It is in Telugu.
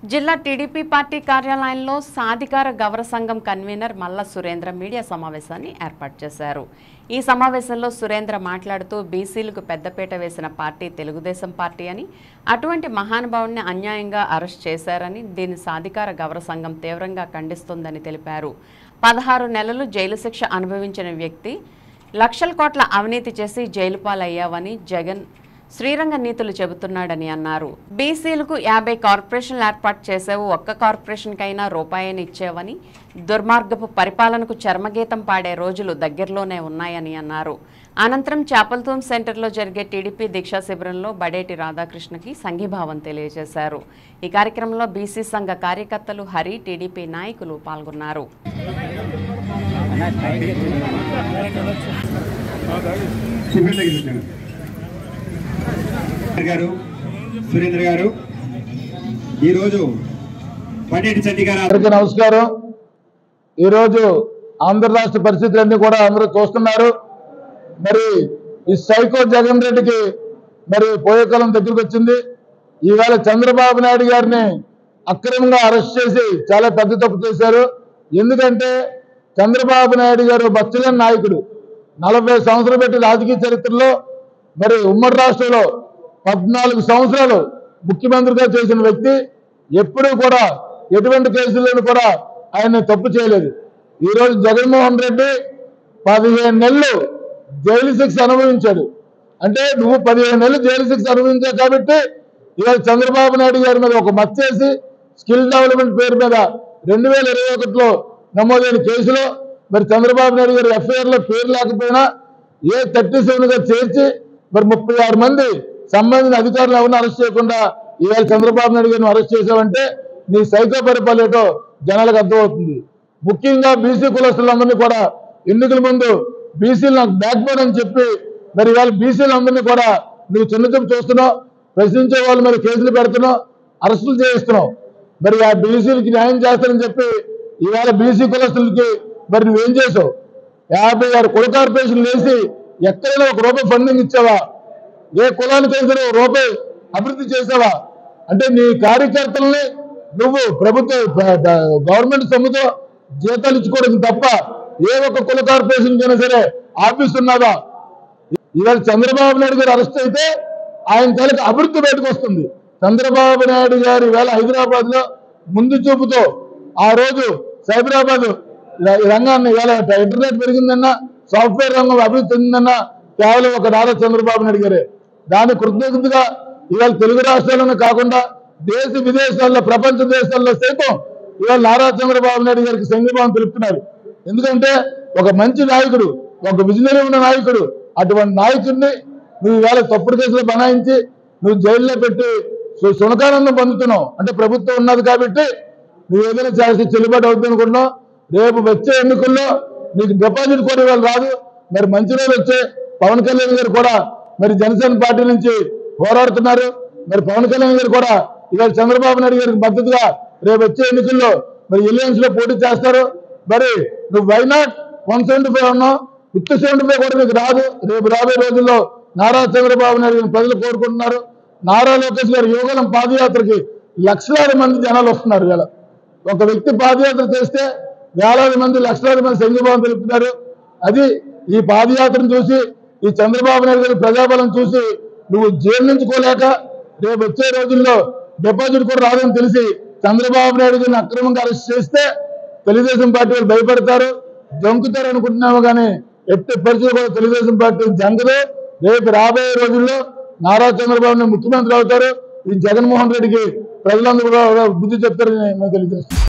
జిల్లా టీడీపీ పార్టీ కార్యాలయంలో సాధికార గౌర సంఘం కన్వీనర్ మల్ల సురేంద్ర మీడియా సమావేశాన్ని ఏర్పాటు చేశారు ఈ సమావేశంలో సురేంద్ర మాట్లాడుతూ బీసీలకు పెద్దపీట వేసిన పార్టీ తెలుగుదేశం పార్టీ అని అటువంటి మహానుభావుడిని అన్యాయంగా అరెస్ట్ చేశారని దీని సాధికార గౌర సంఘం తీవ్రంగా ఖండిస్తుందని తెలిపారు పదహారు నెలలు జైలు శిక్ష అనుభవించిన వ్యక్తి లక్షల కోట్ల అవినీతి చేసి జైలు పాలయ్యావని జగన్ శ్రీరంగ నీతులు చెబుతున్నాడని అన్నారు బీసీలకు యాభై కార్పొరేషన్లు ఏర్పాటు చేసావు ఒక్క కార్పొరేషన్కైనా రూపాయని ఇచ్చావని దుర్మార్గపు పరిపాలనకు చర్మగీతం పాడే రోజులు దగ్గరలోనే ఉన్నాయని అన్నారు అనంతరం చేపలతూం సెంటర్లో జరిగే టీడీపీ దీక్షా శిబిరంలో బడేటి రాధాకృష్ణకి సంఘీభావం తెలియజేశారు ఈ కార్యక్రమంలో బీసీ సంఘ కార్యకర్తలు హరి టీడీపీ నాయకులు పాల్గొన్నారు సిమెంట్ దగ్గర పెట్టాను. గారు సురేంద్ర గారు ఈరోజు పండిట్ చండి గారు అందరికీ నమస్కారం ఈరోజు ఆంధ్ర రాష్ట్ర పరిస్థితులన్నీ కూడా అందరూ చూస్తున్నారు మరి ఈ సైకో జగన్ రెడ్డికి మరి పోయే కాలం దగ్గరికి వచ్చింది ఈవేళ చంద్రబాబు నాయుడు గారిని అక్రమంగా అరెస్ట్ చేసి చాలా పెద్ద తప్పు చేశారు ఎందుకంటే చంద్రబాబు నాయుడు గారు బచ్చలేని నాయకుడు నలభై సంవత్సరాలు పెట్టి రాజకీయ చరిత్రలో మరి ఉమ్మడి రాష్ట్రంలో పద్నాలుగు సంవత్సరాలు ముఖ్యమంత్రిగా చేసిన వ్యక్తి ఎప్పుడూ కూడా ఎటువంటి కేసులను కూడా ఆయన తప్పు చేయలేదు ఈరోజు జగన్మోహన్ రెడ్డి పదిహేను నెలలు జైలు శిక్ష అనుభవించాడు అంటే నువ్వు పదిహేను నెలలు జైలు శిక్ష అనుభవించావు కాబట్టి ఇవాళ చంద్రబాబు నాయుడు గారి మీద ఒక మచ్చ చేసి స్కిల్ డెవలప్మెంట్ పేరు మీద రెండు వేల ఇరవై ఒకటిలో నమోదైన కేసులో మరి చంద్రబాబు నాయుడు గారి ఎఫ్ఐఆర్ లో పేరు లేకపోయినా ఏ థర్టీ సెవెన్ గా చేర్చి మరి ముప్పై ఆరు మంది సంబంధించిన అధికారులు ఎవరిని అరెస్ట్ చేయకుండా ఇవాళ చంద్రబాబు నాయుడు గారిని అరెస్ట్ చేశావంటే నీ సైకో పరిపాలన ఏంటో జనాలకు అర్థమవుతుంది ముఖ్యంగా బీసీ కులస్తులందరినీ కూడా ఎన్నికల ముందు బీసీలు నాకు బ్యాక్ బోన్ అని చెప్పి మరి ఇవాళ బీసీలందరినీ కూడా నువ్వు చిన్న చూపు చూస్తున్నావు ప్రశ్నించే వాళ్ళ మీద కేసులు పెడుతున్నావు అరెస్టులు చేయిస్తున్నావు మరి ఆ బీసీలకి న్యాయం చేస్తానని చెప్పి ఇవాళ బీసీ కులస్తులకి మరి నువ్వేం చేసావు యాభై ఆరు కుల కార్పొరేషన్లు వేసి ఎక్కడైనా ఒక రూపాయి ఫండింగ్ ఇచ్చావా ఏ కులానికైనా ఒక రూపాయి అభివృద్ధి చేసావా అంటే నీ కార్యకర్తల్ని నువ్వు ప్రభుత్వ ప- ప- గవర్నమెంట్ సొమ్ముతో జీతాలు ఇచ్చుకోవడం తప్ప ఏ ఒక్క కుల కార్పొరేషన్ కైనా సరే ఆఫీస్ ఉన్నదా ఇవాళ చంద్రబాబు నాయుడు గారు అరెస్ట్ అయితే ఆయన తలకి అభివృద్ధి బయటకు వస్తుంది చంద్రబాబు నాయుడు గారు ఇవాళ హైదరాబాద్ లో ముందు చూపుతో ఆ రోజు సైబరాబాద్ ర- రంగాన్ని ఇవాళ ఇంటర్నెట్ పెరిగిందన్నా సాఫ్ట్వేర్ రంగం అభివృద్ధి చెందిందన్నా కేవలం ఒక నారా చంద్రబాబు నాయుడు గారే దాని కృతజ్ఞతగా ఇవాళ తెలుగు రాష్ట్రాల్లోనే కాకుండా దేశ విదేశాల్లో ప్రపంచ దేశాల్లో సైతం ఇవాళ నారా చంద్రబాబు నాయుడు గారికి సంఘీభావం తెలుపుతున్నారు ఎందుకంటే ఒక మంచి నాయకుడు ఒక విజనరీ ఉన్న నాయకుడు అటువంటి నాయకుడిని నువ్వు ఇవాళ తప్పుడు కేసులు బనాయించి నువ్వు జైల్లో పెట్టి సు- సునకానందం పొందుతున్నావు అంటే ప్రభుత్వం ఉన్నది కాబట్టి నువ్వు ఏదైనా చేసి చెల్లుబాటు అవుతుంది అనుకుంటున్నావు రేపు వచ్చే ఎన్నికల్లో నీకు డిపాజిట్ కూడా ఇవాళ రాదు మరి మంచి రోజు వచ్చే పవన్ కళ్యాణ్ గారు కూడా మరి జనసేన పార్టీ నుంచి పోరాడుతున్నారు మరి పవన్ కళ్యాణ్ గారు కూడా ఇవాళ చంద్రబాబు నాయుడు గారికి మద్దతుగా రేపు వచ్చే ఎన్నికల్లో మరి ఎలియన్స్ లో పోటీ చేస్తారు మరి నువ్వు వైనాట్ వన్ సెవెంటీ ఫైవ్ ఉన్నావు ఫిఫ్త్ సెవెంటీ ఫైవ్ కూడా నీకు రాదు రేపు రాబోయే రోజుల్లో నారా చంద్రబాబు నాయుడు గారిని ప్రజలు కోరుకుంటున్నారు నారా లోకేష్ గారి యోగలం పాదయాత్రకి లక్షలాది మంది జనాలు వస్తున్నారు ఇలా ఒక వ్యక్తి పాదయాత్ర చేస్తే వేలాది మంది లక్షలాది మంది సంఘీభావం తెలుపుతున్నారు అది ఈ పాదయాత్రను చూసి ఈ చంద్రబాబు నాయుడు గారి ప్రజాబలం చూసి నువ్వు జీర్ణించుకోలేక రేపు వచ్చే రోజుల్లో డిపాజిట్ కూడా రాదని తెలిసి చంద్రబాబు నాయుడు గారిని అక్రమంగా అరెస్ట్ చేస్తే తెలుగుదేశం పార్టీ వాళ్ళు భయపడతారు జంకుతారు అనుకుంటున్నాము కానీ ఎట్టి పరిస్థితులు కూడా తెలుగుదేశం పార్టీ జంగదు రేపు రాబోయే రోజుల్లో నారా చంద్రబాబు నాయుడు ముఖ్యమంత్రి అవుతారు ఈ జగన్మోహన్ రెడ్డికి ప్రజలందరూ కూడా బుద్ధి చెప్తారని మేము తెలియజేస్తాం